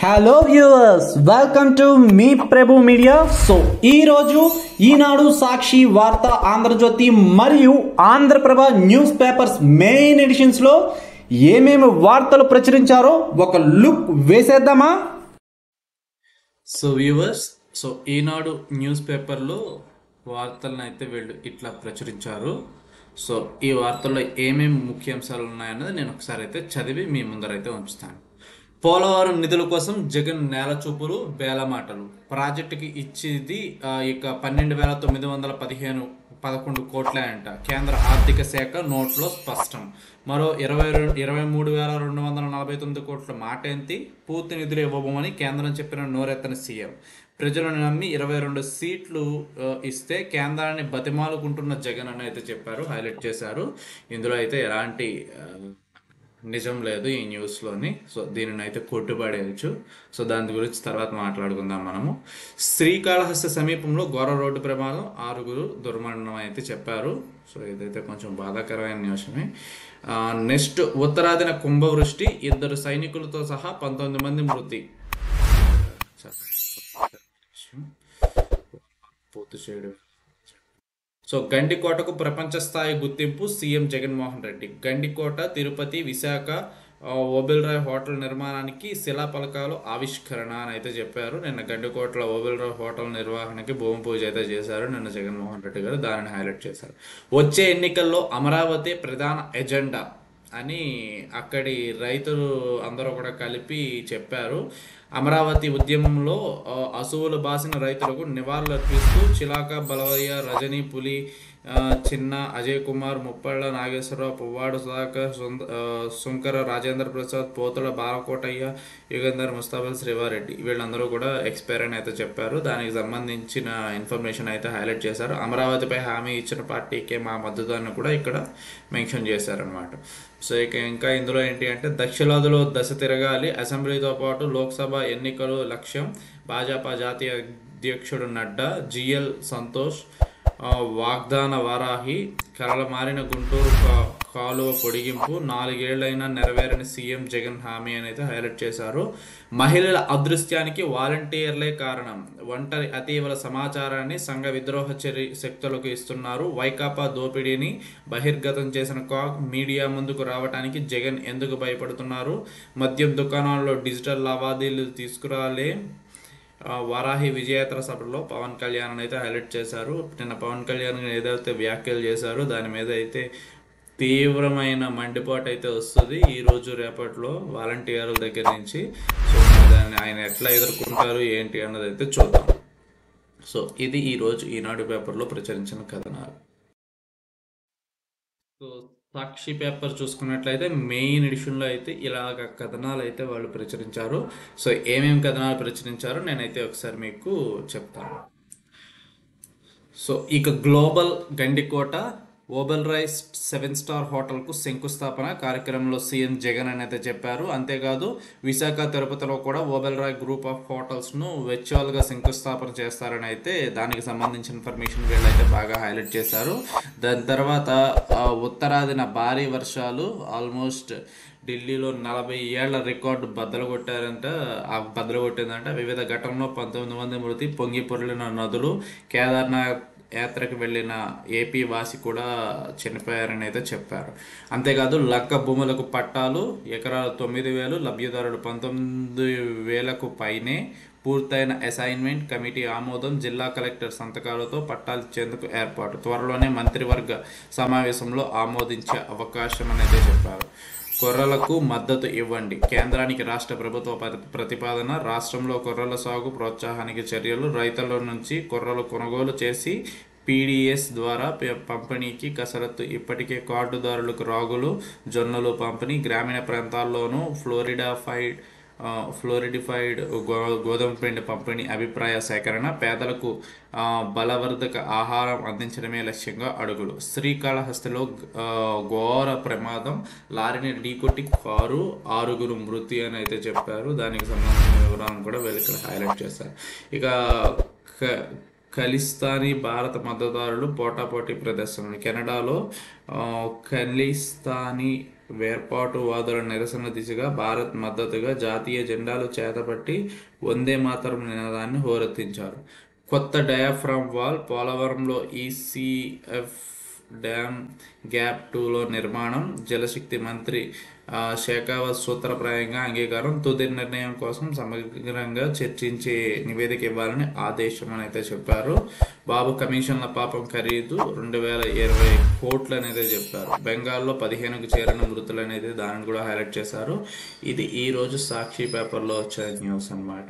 hello viewers welcome to మీ Prabhu media so ఈ రోజు ఈనాడు సాక్షి వార్త ఆంధ్రజ్యోతి మరియు Andhraprabha newspapers main editions లో ఏమేమి వార్తలు ప్రచురించారో ఒక లుక్ వేసేద్దామా so viewers so Eenadu news పేపర్లో వార్తలను అయితే వీళ్ళు ఇట్లా ప్రచురించారు సో ఈ వార్తల్లో ఏమేమి ముఖ్యాంశాలు ఉన్నాయన్నది నేను ఒకసారి అయితే చదివి మీ ముందరైతే ఉంచుతాను పోలవరం నిధుల కోసం జగన్ నేల చూపులు వేలమాటలు ప్రాజెక్టుకి ఇచ్చేది ఆ, ఇక పన్నెండు వేల తొమ్మిది వందల పదిహేను పదకొండు కోట్లే అంట కేంద్ర ఆర్థిక శాఖ నోట్లో స్పష్టం మరో ఇరవై రెండు ఇరవై మూడు వేల రెండు వందల నలభై తొమ్మిది కోట్ల మాట ఏంటి పూర్తి నిధులు ఇవ్వబోమని కేంద్రం చెప్పిన నోరెత్తని సీఎం ప్రజలను నమ్మి ఇరవై రెండు సీట్లు ఆ, ఇస్తే కేంద్రాన్ని బతిమాలుకుంటున్న జగన్ అని అయితే చెప్పారు హైలైట్ చేశారు ఇందులో అయితే ఎలాంటి ఆ, నిజం లేదు ఈ న్యూస్లోని సో దీనిని అయితే కొట్టుబడేయచ్చు సో దాని గురించి తర్వాత మాట్లాడుకుందాం మనము శ్రీకాళహస్తి సమీపంలో ఘోర రోడ్డు ప్రమాదం ఆరుగురు దుర్మరణం అయితే చెప్పారు సో ఇదైతే కొంచెం బాధాకరమైన న్యూస్మే నెక్స్ట్ ఉత్తరాదిన కుంభవృష్టి ఇద్దరు సైనికులతో సహా పంతొమ్మిది మంది మృతి పూర్తి చేయడం సో గండికోటకు ప్రపంచ స్థాయి గుర్తింపు సీఎం జగన్మోహన్ రెడ్డి గండికోట తిరుపతి విశాఖ ఆ, ఓబెల్రాయ్ హోటల్ నిర్మాణానికి శిలాఫలకాలు ఆవిష్కరణ అని అయితే చెప్పారు నిన్న గండికోటలో ఓబెల్రాయ్ హోటల్ నిర్వహణకి భూమి పూజ అయితే చేశారు నిన్న జగన్మోహన్ రెడ్డి గారు దానిని హైలైట్ చేశారు వచ్చే ఎన్నికల్లో అమరావతి ప్రధాన ఎజెండా అని అక్కడి రైతులు అందరూ కూడా కలిపి చెప్పారు అమరావతి ఉద్యమంలో ఆ, అసువులు బాసిన రైతులకు నివాళులు అర్పిస్తూ చిలాక బలవయ్య రజనీ పులి ఆ, చిన్న అజయ్ కుమార్ ముప్పళ్ళ నాగేశ్వరరావు పువ్వాడు సుధాకర్ సుంద- ఆ, శుంకర రాజేంద్ర ప్రసాద్ పోతుల బాలకోటయ్య యుగంధర్ ముస్తాఫల్ శ్రీవారెడ్డి వీళ్ళందరూ కూడా ఎక్స్పైర్ అని అయితే చెప్పారు దానికి సంబంధించిన ఇన్ఫర్మేషన్ అయితే హైలైట్ చేశారు అమరావతిపై హామీ ఇచ్చిన పార్టీకే మా మద్దతు అని కూడా ఇక్కడ మెన్షన్ చేశారనమాట సో ఇక ఇంకా ఇందులో ఏంటి అంటే దక్షిణాదిలో దశ తిరగాలి అసెంబ్లీతో పాటు లోక్సభ ఎన్నికలు లక్ష్యం భాజపా జాతీయ అధ్యక్షుడు నడ్డా జిఎల్ సంతోష్ ఆ, వాగ్దాన వారాహి కరల మారిన గుంటూరు కా- కాలువ పొడిగింపు నాలుగేళ్లైనా నెరవేరని సీఎం జగన్ హామీ అని అయితే హైలైట్ చేశారు మహిళల అదృశ్యానికి వాలంటీర్లే కారణం ఒంటరి అతీవల సమాచారాన్ని సంఘ విద్రోహ చర్య శక్తులకు ఇస్తున్నారు వైకాపా దోపిడీని బహిర్గతం చేసిన కాక్ మీడియా ముందుకు రావడానికి జగన్ ఎందుకు భయపడుతున్నారు మద్యం దుకాణాల్లో డిజిటల్ లావాదేవీలు తీసుకురాలే ఆ, వారాహి విజయేతర సభలో పవన్ కళ్యాణ్ అయితే హైలైట్ చేశారు నిన్న పవన్ కళ్యాణ్ ఏదైతే వ్యాఖ్యలు చేశారో దాని మీద అయితే తీవ్రమైన మండిపాటు అయితే వస్తుంది ఈ రోజు రేపట్లో వాలంటీర్ల దగ్గర నుంచి సో మరి దాన్ని ఆయన ఎట్లా ఎదుర్కొంటారు ఏంటి అన్నది అయితే చూద్దాం సో ఇది ఈ రోజు ఈనాడు పేపర్లో ప్రచురించిన కథనాలు సో సాక్షి పేపర్ చూసుకున్నట్లయితే మెయిన్ ఎడిషన్లో అయితే ఇలాగ కథనాలు అయితే వాళ్ళు ప్రచురించారు సో ఏమేమి కథనాలు ప్రచురించారో నేనైతే ఒకసారి మీకు చెప్తాను సో ఇక global Gandikota Oberoi seven star హోటల్కు శంకుస్థాపన కార్యక్రమంలో సీఎం జగన్ అని అయితే చెప్పారు అంతేకాదు విశాఖ తిరుపతిలో కూడా ఓబెల్ రాయ్ గ్రూప్ ఆఫ్ హోటల్స్ను వర్చువల్గా శంకుస్థాపన చేస్తారని అయితే దానికి సంబంధించిన ఇన్ఫర్మేషన్ వీళ్ళైతే బాగా హైలైట్ చేశారు దాని తర్వాత ఆ, ఉత్తరాదిన భారీ వర్షాలు ఆల్మోస్ట్ ఢిల్లీలో నలభై ఏళ్ల రికార్డు బద్దలు కొట్టారంట ఆ బద్దలు కొట్టిందంట వివిధ ఘటనలో పంతొమ్మిది మంది మృతి పొంగి పొర్లిన నదులు కేదార్నాథ్ యాత్రకు వెళ్ళిన ఏపీ వాసి కూడా చనిపోయారని అయితే చెప్పారు అంతేకాదు లక్క భూములకు పట్టాలు ఎకరాలు తొమ్మిది వేలు లబ్ధిదారులు పంతొమ్మిది వేలకు పైనే పూర్తయిన అసైన్మెంట్ కమిటీ ఆమోదం జిల్లా కలెక్టర్ సంతకాలతో పట్టాలు ఇచ్చేందుకు ఏర్పాటు త్వరలోనే మంత్రివర్గ సమావేశంలో ఆమోదించే అవకాశం అని అయితే చెప్పారు కొర్రలకు మద్దతు ఇవ్వండి కేంద్రానికి రాష్ట్ర ప్రభుత్వ ప్రతి- ప్రతిపాదన రాష్ట్రంలో కొర్రల సాగు ప్రోత్సాహానికి చర్యలు రైతుల నుంచి కొర్రలు కొనుగోలు చేసి పీడిఎస్ ద్వారా ప- పంపిణీకి కసరత్తు ఇప్పటికే కార్డుదారులకు రాగులు జొన్నలు పంపిణీ గ్రామీణ ప్రాంతాల్లోనూ ఫ్లోరిడా ఫైడ్ ఆ, ఫ్లోరిడిఫైడ్ గో గోధుమ పిండి పంపిణీ అభిప్రాయ సేకరణ పేదలకు ఆ, బలవర్ధక ఆహారం అందించడమే లక్ష్యంగా అడుగులు శ్రీకాళహస్తిలో ఆ, ఘోర ప్రమాదం లారీని ఢీకొట్టి కారు ఆరుగురు మృతి అని అయితే చెప్పారు దానికి సంబంధించిన వివరాలను కూడా వీళ్ళు ఇక్కడ హైలైట్ చేశారు ఇక క- ఖలిస్తానీ భారత మద్దతుదారులు పోటాపోటీ ప్రదర్శనలు కెనడాలో ఆ, ఖలిస్తానీ వేర్పాటువాదుల నిరసన దిశగా భారత్ మద్దతుగా జాతీయ జెండాలు చేతపట్టి వందే మాతరం నినాదాన్ని హోరెత్తించారు కొత్త డయాఫ్రామ్ వాల్ పోలవరంలో ఈసీఎఫ్ డ్యామ్ గ్యాప్ టూలో నిర్మాణం జలశక్తి మంత్రి ఆ, షేకావత్ సూత్రప్రాయంగా అంగీకారం తుది నిర్ణయం కోసం సమగ్రంగా చర్చించి నివేదిక ఇవ్వాలని ఆదేశం అని అయితే చెప్పారు బాబు కమిషన్ల పాపం ఖరీదు రెండు వేల ఇరవై కోట్లు అనేది చెప్పారు బెంగాల్లో పదిహేనుకు చేరిన మృతులు అనేది దానిని కూడా హైలైట్ చేశారు ఇది ఈ రోజు సాక్షి పేపర్లో వచ్చే న్యూస్ అన్నమాట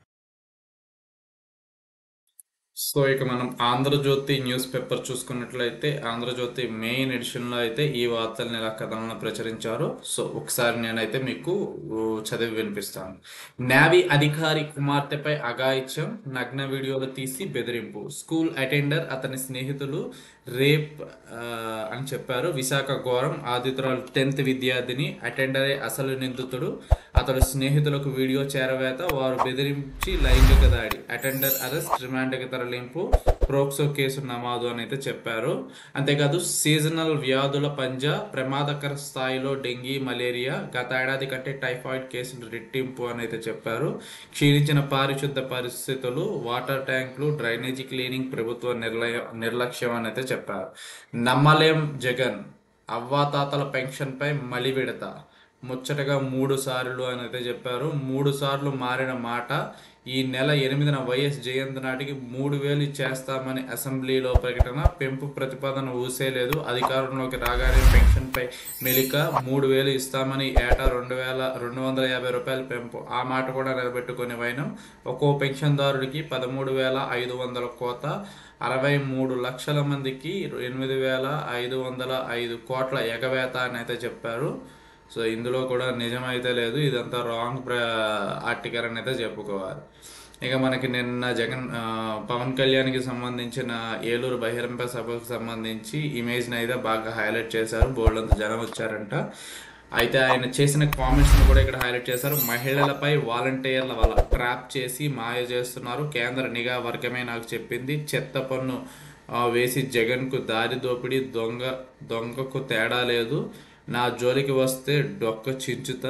సో ఇక మనం ఆంధ్రజ్యోతి న్యూస్ పేపర్ చూసుకున్నట్లయితే ఆంధ్రజ్యోతి మెయిన్ ఎడిషన్లో అయితే ఈ వార్తల్ని ఇలా కథనాలను ప్రచురించారు సో ఒకసారి నేనైతే మీకు ఊ, చదివి వినిపిస్తాను నేవీ అధికారి కుమార్తెపై అఘాయిత్యం నగ్న వీడియోలు తీసి బెదిరింపు స్కూల్ అటెండర్ అతని స్నేహితులు రేప్ ఆ, అని చెప్పారు విశాఖ ఘోరం ఆదిత్యరాలు టెన్త్ విద్యార్థిని అటెండరే అసలు నిందితుడు అతడు స్నేహితులకు వీడియో చేరవేత వారు బెదిరించి లైంగిక దాడి అటెండర్ అరెస్ట్ రిమాండ్కి తరలింపు ప్రోక్సో కేసు నమోదు అని అయితే చెప్పారు అంతేకాదు సీజనల్ వ్యాధుల పంజా ప్రమాదకర స్థాయిలో డెంగీ మలేరియా గత ఏడాది కంటే టైఫాయిడ్ కేసులు రెట్టింపు అని అయితే చెప్పారు క్షీణించిన పారిశుద్ధ పరిస్థితులు వాటర్ ట్యాంకులు డ్రైనేజీ క్లీనింగ్ ప్రభుత్వ నిర్లయ నిర్లక్ష్యం అని అయితే చెప్పారు నమ్మలేం జగన్ అవ్వాతాతల పెన్షన్పై మలి విడత ముచ్చటగా మూడు సార్లు అని అయితే చెప్పారు మూడు సార్లు మారిన మాట ఈ నెల ఎనిమిదిన వైఎస్ జయంతి నాటికి మూడు వేలు ఇచ్చేస్తామని అసెంబ్లీలో ప్రకటన పెంపు ప్రతిపాదన ఊసేలేదు అధికారంలోకి రాగానే పెన్షన్పై మెలిక మూడు వేలు ఇస్తామని ఏటా రెండు వేల రెండు వందల యాభై రూపాయల పెంపు ఆ మాట కూడా నిలబెట్టుకుని వైనం ఒక్కో పెన్షన్దారుడికి పదమూడు వేల ఐదు వందల కోత అరవై మూడు లక్షల మందికి ఎనిమిది వేల ఐదు వందల ఐదు కోట్ల ఎగవేత అని అయితే చెప్పారు సో ఇందులో కూడా నిజమైతే లేదు ఇదంతా రాంగ్ ప్ర ఆర్టికల్ అని అయితే చెప్పుకోవాలి ఇక మనకి నిన్న జగన్ ఆ, పవన్ కళ్యాణ్కి సంబంధించిన ఏలూరు బహిరంగ సభకు సంబంధించి ఇమేజ్ని అయితే బాగా హైలైట్ చేశారు బోర్డు జనం వచ్చారంట అయితే ఆయన చేసిన కామెంట్స్ని కూడా ఇక్కడ హైలైట్ చేశారు మహిళలపై వాలంటీర్ల వల్ల ట్రాప్ చేసి మాయ చేస్తున్నారు కేంద్ర నిఘా వర్గమే నాకు చెప్పింది చెత్త పన్ను ఆ, వేసి జగన్కు దారి దోపిడీ దొంగ దొంగకు తేడా లేదు నా జోలికి వస్తే డొక్క చించుతా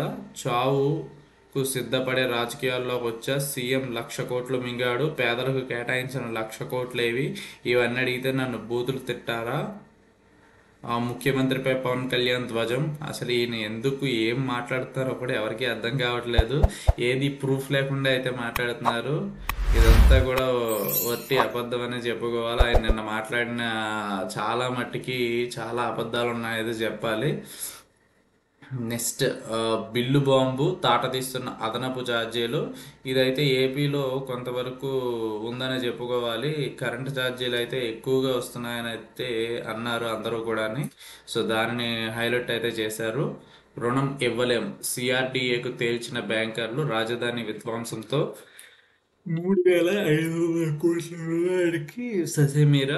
చావుకు సిద్ధపడే రాజకీయాల్లోకి వచ్చా సీఎం లక్ష కోట్లు మింగాడు పేదలకు కేటాయించిన లక్ష కోట్లేవి ఇవన్నీ అడిగితే నన్ను బూతులు తిట్టారా ఆ ముఖ్యమంత్రిపై పవన్ కళ్యాణ్ ధ్వజం అసలు ఈయన ఎందుకు ఏం మాట్లాడుతారో కూడా ఎవరికి అర్థం కావట్లేదు ఏది ప్రూఫ్ లేకుండా అయితే మాట్లాడుతున్నారు ఇదంతా కూడా వట్టి అబద్ధం అనే చెప్పుకోవాలి ఆయన నిన్న మాట్లాడిన చాలా మట్టికి చాలా అబద్ధాలు ఉన్నాయని చెప్పాలి నెక్స్ట్ ఆ, బిల్లు బాంబు తాట తీస్తున్న అదనపు ఛార్జీలు ఇదైతే ఏపీలో కొంతవరకు ఉందని చెప్పుకోవాలి కరెంటు ఛార్జీలు అయితే ఎక్కువగా వస్తున్నాయని అయితే అన్నారు అందరూ కూడా సో దానిని హైలైట్ అయితే చేశారు రుణం ఇవ్వలేం సిఆర్డిఏకు తేల్చిన బ్యాంకర్లు రాజధాని విధ్వంసంతో మూడు వేల ఐదు వందల కోట్ల రూపాయలకి ససేమీరా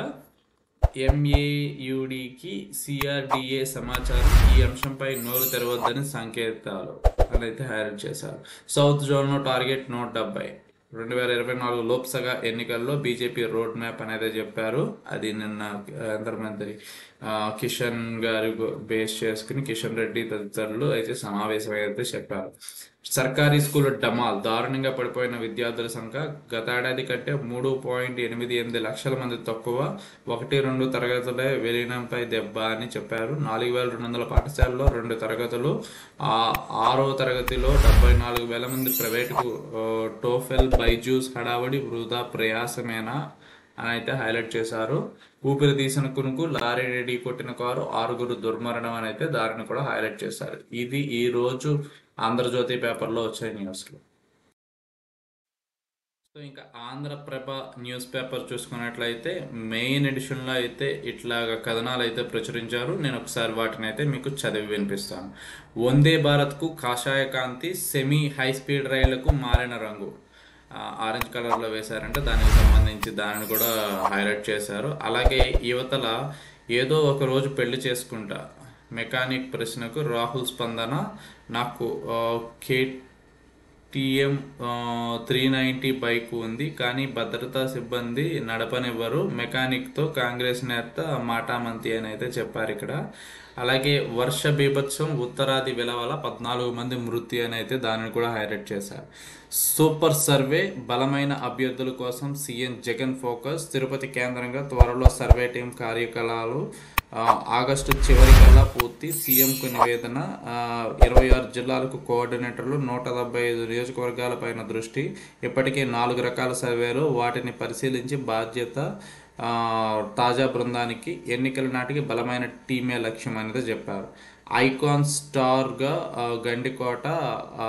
ఎంఏయుడికి సిఆర్డిఏ సమాచారం ఈ అంశంపై నోరు తెరవద్దని సంకేతాలు అని అయితే హైలైట్ చేశారు సౌత్ జోన్లో టార్గెట్ నూట డెబ్బై రెండు వేల ఇరవై నాలుగు లోక్సభ ఎన్నికల్లో బీజేపీ రోడ్ మ్యాప్ అనేది చెప్పారు అది నిన్న కేంద్ర మంత్రి ఆ, కిషన్ గారి బేస్ చేసుకుని కిషన్ రెడ్డి తదితరులు అయితే సమావేశం అయితే చెప్పారు సర్కారీ స్కూల్ డమాల్ దారుణంగా పడిపోయిన విద్యార్థుల సంఖ్య గత ఏడాది కంటే మూడు పాయింట్ ఎనిమిది ఎనిమిది లక్షల మంది తక్కువ ఒకటి రెండు తరగతులే విలీనంపై దెబ్బ అని చెప్పారు నాలుగు వేల రెండు వందల పాఠశాలలో రెండు తరగతులు ఆ ఆరో తరగతిలో డెబ్బై నాలుగు వేల మంది ప్రైవేటుకు ఆ, టోఫెల్ బైజూస్ హడావడి వృధా ప్రయాసమేనా అని అయితే హైలైట్ చేశారు ఊపిరి తీసిన కునుకు లారీ రెడీ కొట్టిన కారు ఆరుగురు దుర్మరణం అని అయితే దారిని కూడా హైలైట్ చేశారు ఇది ఈ రోజు ఆంధ్రజ్యోతి పేపర్లో వచ్చే న్యూస్లు సో ఇంకా ఆంధ్రప్రభ న్యూస్ పేపర్ చూసుకున్నట్లయితే మెయిన్ ఎడిషన్లో అయితే ఇట్లాగ కథనాలు అయితే ప్రచురించారు నేను ఒకసారి వాటిని అయితే మీకు చదివి వినిపిస్తాను వందే భారత్కు కాషాయ కాంతి సెమీ హై స్పీడ్ రైళ్లకు మారిన రంగు ఆ, ఆరెంజ్ కలర్లో వేశారంటే దానికి సంబంధించి దానిని కూడా హైలైట్ చేశారు అలాగే యువతల ఏదో ఒక రోజు పెళ్లి చేసుకుంటా మెకానిక్ ప్రశ్నకు రాహుల్ స్పందన నాకు ఆ, K TM three ninety bike ఉంది కానీ భద్రతా సిబ్బంది నడపనివ్వరు మెకానిక్తో కాంగ్రెస్ నేత మాటామంతి అని అయితే చెప్పారు ఇక్కడ అలాగే వర్ష బీభత్సం ఉత్తరాది వెలవల పద్నాలుగు మంది మృతి అని అయితే దానిని కూడా హైలైట్ చేశారు సూపర్ సర్వే బలమైన అభ్యర్థుల కోసం సీఎం జగన్ ఫోకస్ తిరుపతి కేంద్రంగా త్వరలో సర్వే టీం కార్యకలాపాలు ఆ, ఆగస్టు చివరికల్లా పూర్తి సీఎంకు నివేదన ఆ, ఇరవై ఆరు జిల్లాలకు కోఆర్డినేటర్లు నూట డెబ్బై ఐదు నియోజకవర్గాలపైన దృష్టి ఇప్పటికే నాలుగు రకాల సర్వేలు వాటిని పరిశీలించి బాధ్యత ఆ, తాజా బృందానికి ఎన్నికల నాటికి బలమైన టీమే లక్ష్యం అనేది చెప్పారు ఐకాన్ స్టార్గా ఆ, గండికోట ఆ,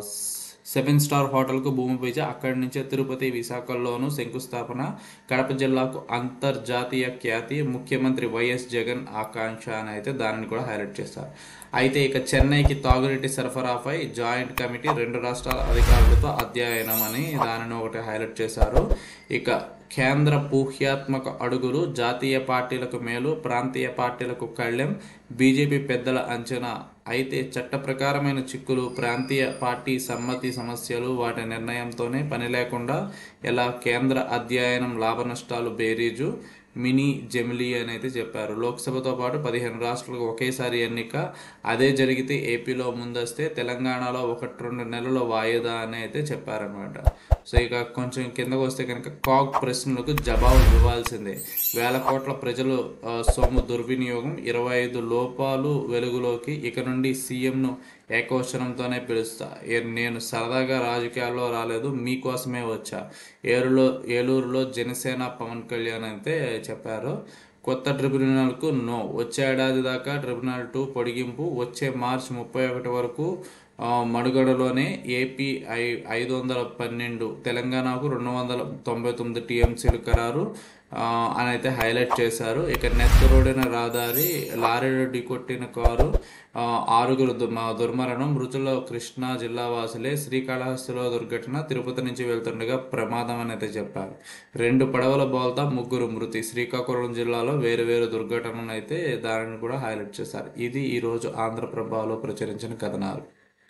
సెవెన్ స్టార్ హోటల్కు భూమి పూజ అక్కడి నుంచే తిరుపతి విశాఖల్లోనూ శంకుస్థాపన కడప జిల్లాకు అంతర్జాతీయ ఖ్యాతి ముఖ్యమంత్రి వైఎస్ జగన్ ఆకాంక్ష అని అయితే దానిని కూడా హైలైట్ చేస్తారు అయితే ఇక చెన్నైకి తాగునీటి సరఫరాపై జాయింట్ కమిటీ రెండు రాష్ట్రాల అధికారులతో అధ్యయనం అని దానిని ఒకటి హైలైట్ చేశారు ఇక కేంద్ర ఊహ్యాత్మక అడుగులు జాతీయ పార్టీలకు మేలు ప్రాంతీయ పార్టీలకు కళ్యం బీజేపీ పెద్దల అంచనా అయితే చట్ట ప్రకారమైన చిక్కులు ప్రాంతీయ పార్టీ సమ్మతి సమస్యలు వాటి నిర్ణయంతోనే పని లేకుండా ఎలా కేంద్ర అధ్యయనం లాభ నష్టాలు బేరీజు మినీ జమిలీ అని అయితే చెప్పారు లోక్సభతో పాటు పదిహేను రాష్ట్రాలకు ఒకేసారి ఎన్నిక అదే జరిగితే ఏపీలో ముందస్తే తెలంగాణలో ఒకటి రెండు నెలల వాయిదా అని అయితే చెప్పారనమాట సో ఇక కొంచెం కిందకు వస్తే కనుక కాగ్ ప్రశ్నలకు జవాబు ఇవ్వాల్సిందే వేల కోట్ల ప్రజలు ఆ, సొమ్ము దుర్వినియోగం ఇరవై ఐదు లోపాలు వెలుగులోకి ఇక నుండి సీఎంను ఏకవచనంతోనే పిలుస్తా ఏ- నేను సరదాగా రాజకీయాల్లో రాలేదు మీకోసమే వచ్చా ఏరులో ఏలూరులో జనసేన పవన్ కళ్యాణ్ అయితే చెప్పారు కొత్త ట్రిబ్యునల్కు నో వచ్చే ఏడాది దాకా ట్రిబ్యునల్ టూ పొడిగింపు వచ్చే మార్చి ముప్పై ఒకటి వరకు ఆ, మనుగడలోనే ఏపీ ఐ ఐదు వందల పన్నెండు తెలంగాణకు రెండు వందల తొంభై తొమ్మిది టీఎంసీలు ఖరారు ఆ, అని అయితే హైలైట్ చేశారు ఇక నెత్తరోడిన రహదారి లారీలో ఢీకొట్టిన కారు ఆ, ఆరుగురు దు- మా దుర్మరణం మృతుల్లో కృష్ణా జిల్లా వాసులే శ్రీకాళహస్తిలో దుర్ఘటన తిరుపతి నుంచి వెళ్తుండగా ప్రమాదం అని అయితే చెప్పారు రెండు పడవల బోల్తా ముగ్గురు మృతి శ్రీకాకుళం జిల్లాలో వేరు వేరు దుర్ఘటనలు అయితే దానిని కూడా హైలైట్ చేశారు ఇది ఈరోజు ఆంధ్రప్రభలో ప్రచురించిన కథనాలు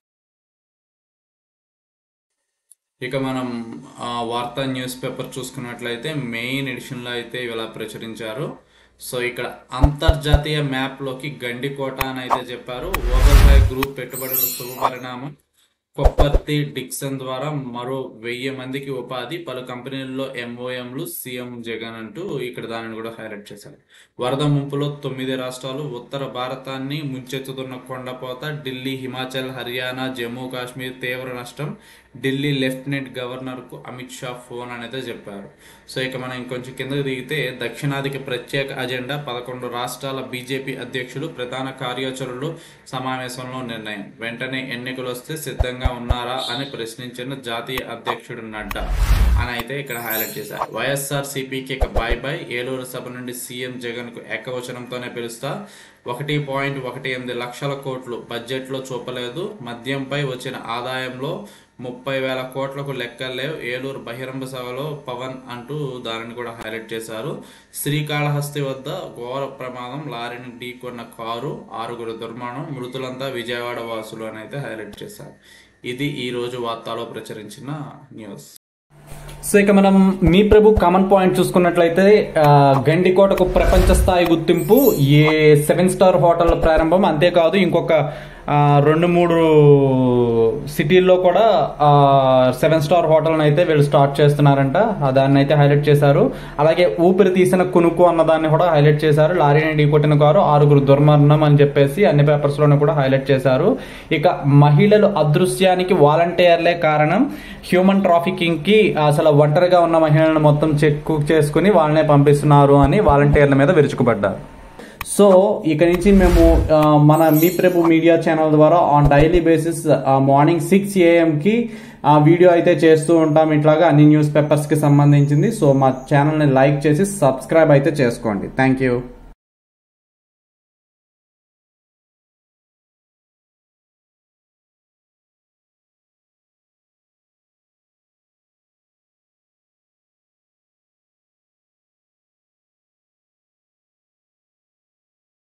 ఇక మనం ఆ, వార్తా న్యూస్ పేపర్ చూసుకున్నట్లయితే మెయిన్ ఎడిషన్లో అయితే ఇలా ప్రచురించారు సో ఇక్కడ అంతర్జాతీయ మ్యాప్లోకి గండికోట అని అయితే చెప్పారు ఓవర్ బై గ్రూప్ పెట్టుబడుల శుభ పరిణామం కొప్పర్తి డిక్సన్ ద్వారా మరో వెయ్యి మందికి ఉపాధి పలు కంపెనీల్లో ఎంఓఎంలు సీఎం జగన్ అంటూ ఇక్కడ దానిని కూడా హైలైట్ చేశారు వరద ముంపులో తొమ్మిది రాష్ట్రాలు ఉత్తర భారతాన్ని ముంచెత్తుతున్న కొండపోత ఢిల్లీ హిమాచల్ హర్యానా జమ్మూ కాశ్మీర్ తీవ్ర నష్టం ఢిల్లీ లెఫ్టినెంట్ గవర్నర్కు అమిత్ షా ఫోన్ అనేది చెప్పారు సో ఇక మనం ఇంకొంచెం కిందకు దిగితే దక్షిణాదికి ప్రత్యేక అజెండా పదకొండు రాష్ట్రాల బీజేపీ అధ్యక్షులు ప్రధాన కార్యాచరణలు సమావేశంలో నిర్ణయం వెంటనే ఎన్నికలు వస్తే సిద్ధంగా ఉన్నారా అని ప్రశ్నించిన జాతీయ అధ్యక్షుడు నడ్డా అని అయితే ఇక్కడ హైలైట్ చేశారు వైఎస్ఆర్ సిపికి ఇక బాయ్ బాయ్ ఏలూరు సభ నుండి సీఎం జగన్ కు ఏకవచనంతోనే పిలుస్తా ఒకటి పాయింట్ ఒకటి ఎనిమిది లక్షల కోట్లు బడ్జెట్లో చూపలేదు మద్యంపై వచ్చిన ఆదాయంలో ముప్పై వేల కోట్లకు లెక్కలేవు ఏలూరు బహిరంగ సభలో పవన్ అంటూ దానిని కూడా హైలైట్ చేశారు శ్రీకాళహస్తి వద్ద ఘోర ప్రమాదం లారీని ఢీకొన్న కారు ఆరుగురు దుర్మరణం మృతులంతా విజయవాడ వాసులు అని అయితే హైలైట్ చేశారు ఇది ఈ రోజు వార్తలో ప్రచురించిన న్యూస్ సో ఇక మనం మీ ప్రభు కామన్ పాయింట్ చూసుకున్నట్లయితే ఆ, గండికోటకు ప్రపంచ స్థాయి గుర్తింపు ఏ సెవెన్ స్టార్ హోటల్ ప్రారంభం అంతేకాదు ఇంకొక ఆ, రెండు మూడు సిటీల్లో కూడా సెవెన్ స్టార్ హోటల్ అయితే వీళ్ళు స్టార్ట్ చేస్తున్నారంట ఆ దాన్ని అయితే హైలైట్ చేశారు అలాగే ఊపిరి తీసిన కునుకు అన్నదాన్ని కూడా హైలైట్ చేశారు లారీని ఢీకొట్టిన కారు ఆరుగురు దుర్మరణం అని చెప్పేసి అన్ని పేపర్స్ లోనే కూడా హైలైట్ చేశారు ఇక మహిళలు అదృశ్యానికి వాలంటీర్లే కారణం హ్యూమన్ ట్రాఫికింగ్ కి అసలు ఒంటరిగా ఉన్న మహిళలను మొత్తం చెక్ చేసుకుని వాళ్ళనే పంపిస్తున్నారు అని వాలంటీర్ల మీద విరుచుకుపడ్డారు సో ఇక నుంచి మేము ఆ, మన మీ ప్రభు మీడియా ఛానల్ ద్వారా on daily basis morning six ఏఎంకి ఆ వీడియో అయితే చేస్తూ ఉంటాం ఇట్లాగా అన్ని న్యూస్ పేపర్స్కి సంబంధించింది సో మా ఛానల్ని లైక్ చేసి సబ్స్క్రైబ్ అయితే చేసుకోండి థ్యాంక్ యూ